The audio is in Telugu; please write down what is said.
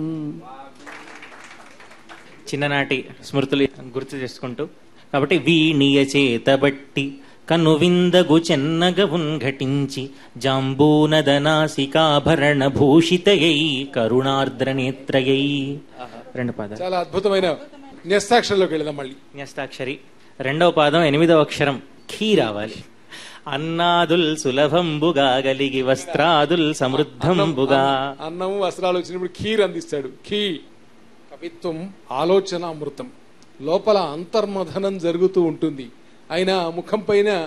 చిన్ననాటి స్మృతులు గుర్తు చేసుకుంటూ కాబట్టి వీణియ చేతబట్టి కను విందగు చెన్నగ ఉన్ఘటించి జాంబూనదనాసికాభరణ భూషితయై కరుణార్ద్ర నేత్రయై రెండు పాదాలు చాలా అద్భుతమైన న్యస్తాక్షరంలోకి వెళదాం మళ్ళీ న్యస్తాక్షరి రెండవ పాదం ఎనిమిదవ అక్షరం ఖీ రావాలి అన్నాదుల్ సులభంబుగా గలిగి వస్త్రాదుల్ సమృద్ధంబుగా అన్నం వస్త్రాలు వచ్చినప్పుడు ఖీర్ అందిస్తాడు ఖీ కవిత్వం ఆలోచన అమృతం లోపల అంతర్మథనం జరుగుతూ ఉంటుంది ఆయన ముఖం పైన